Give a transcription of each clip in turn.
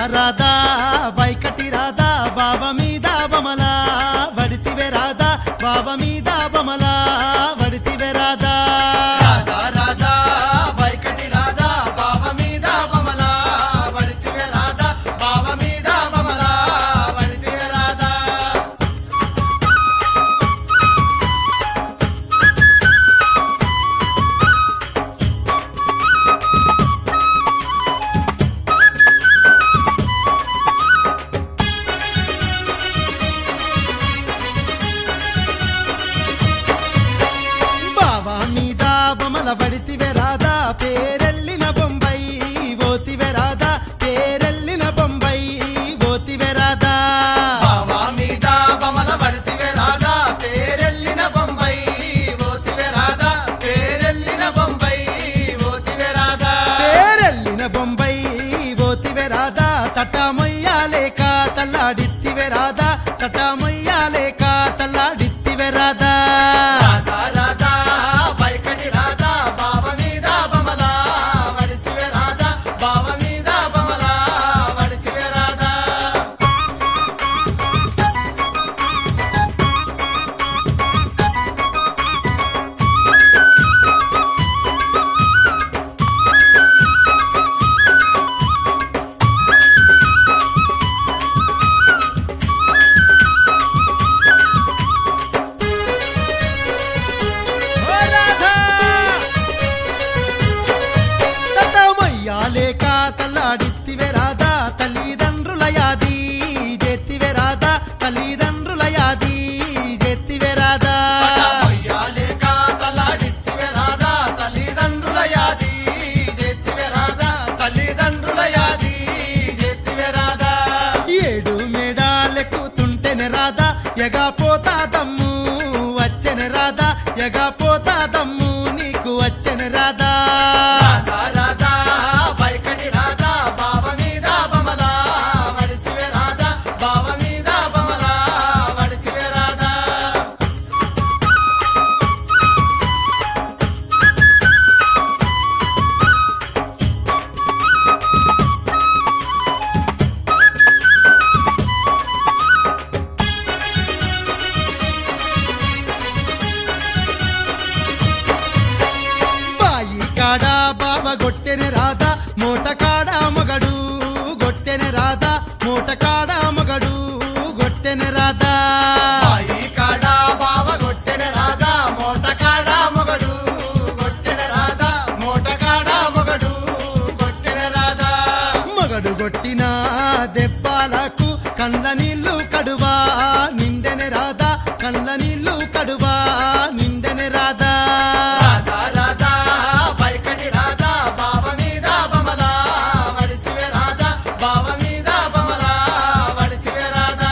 రాధా వైకటి రాధా బాబా మీద బమలా వడితివే రాధా బాబా మీద బమలా వడితివే రాధా రాధా రాధా వైకటి రాధా బావ మీద బమలా వడితివే రాధా బావ మీద బమలా వడితివే రాధా బాబా మీద బొమ్మల పడితివే రాధా పేరెల్లిన బొంబాయి ఓతివే రాధా పేరెల్లిన బొంబాయి ఓతివే రాధా బావ మీద బమల వడితివే రాధా పేరెల్లిన బొంబై ఓతివే రాధా పేరెల్లిన బొంబై ఓతివే రాధా పేరెల్లిన బొంబాయి ఓతివే రాధా తటమొయ్యాలేక తల్లాడిత్తివే రాధా తటమొయ్యాలేక తల్లాడిత్తివే రాధా రాధా రాధా వైకటి రాధా బావ మీద బమలా వడితివే రాధా బావ మీద బమలా వడితివే రాధా ఓ రాధా తటమొయ్యాలేక తల్లాడిత్తివే రాధా తల్లిదండ్రుల యాది జెత్తివే రాధా తల్లిదండ్రుల యాది జెత్తివే రాధా మొయ్యాలేక తలాడిత్తివే రాధా తల్లిదండ్రుల యాది జెత్తివే రాధా తల్లిదండ్రుల యాది జెత్తివే రాధా ఏడు మేడాలెక్కుతుంటేనే రాధా ఎగా పోతా దమ్ము వచ్చెన రాధా ఎగా పోతా దమ్ము నీకు వచ్చెన రాధా రాధా రాధా వైకటి రాధా బావ మీద బమలా వడితివే రాధా బావ మీద బమలా వడితివే రాధా బాయి కాడ బావ గొట్టెన రాధా మూట కాడ మగడు గొట్టెన రాధా మూట కాడ మగడు గొట్టెన రాధా బాయి కాడ బావ గొట్టెన రాధా మోట కాడ మొగడు గొట్టెన రాధా మోట కాడ మొగడు గొట్టెన రాధా మగడు గొట్టిన దెబ్బలకు కండ్ల నీళ్లు కడువా నిండెన రాధా కండ్ల నీళ్లు కడువా నిండెన రాధా రాధా రాధా వైకటి రాధా బావ మీద బమలా వడితివే రాధా బావ మీద బమలా వడితివే రాధా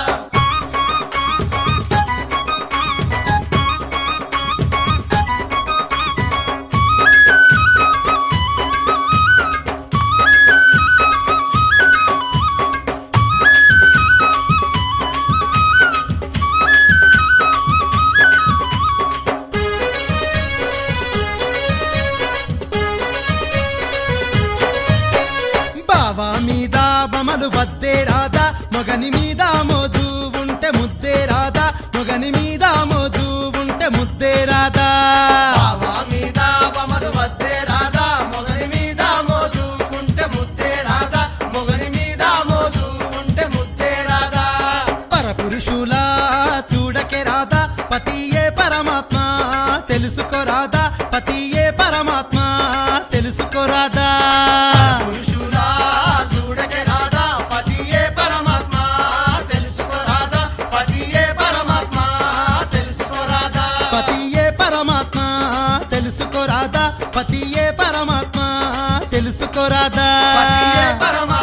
బావా మీద బమలు వద్దే రాధా మొగని మీద మోజు ఉంటే ముద్దే రాధా మొగని మీద మోజు ఉంటే ముద్దే రాధా బావ మీద బమలు వద్దే రాధా మొగని మీద మోజు ఉంటే ముద్దే రాధా మొగని మీద మోజు ఉంటే ముద్దే రాధా పరపురుషుల చూడకే రాధా పతియే పరమాత్మ తెలుసుకో రాధా పతియే పరమాత్మ తెలుసుకో రాధా పురుషులా చూడకే రాధా పతియే పరమాత్మ తెలుసుకో రాధా పతియే పరమాత్మ తెలుసుకో రాధా పతియే పరమాత్మ తెలుసుకో రాధా పతియే పరమాత్మ తెలుసుకో రాధా పతియే పరమాత్మ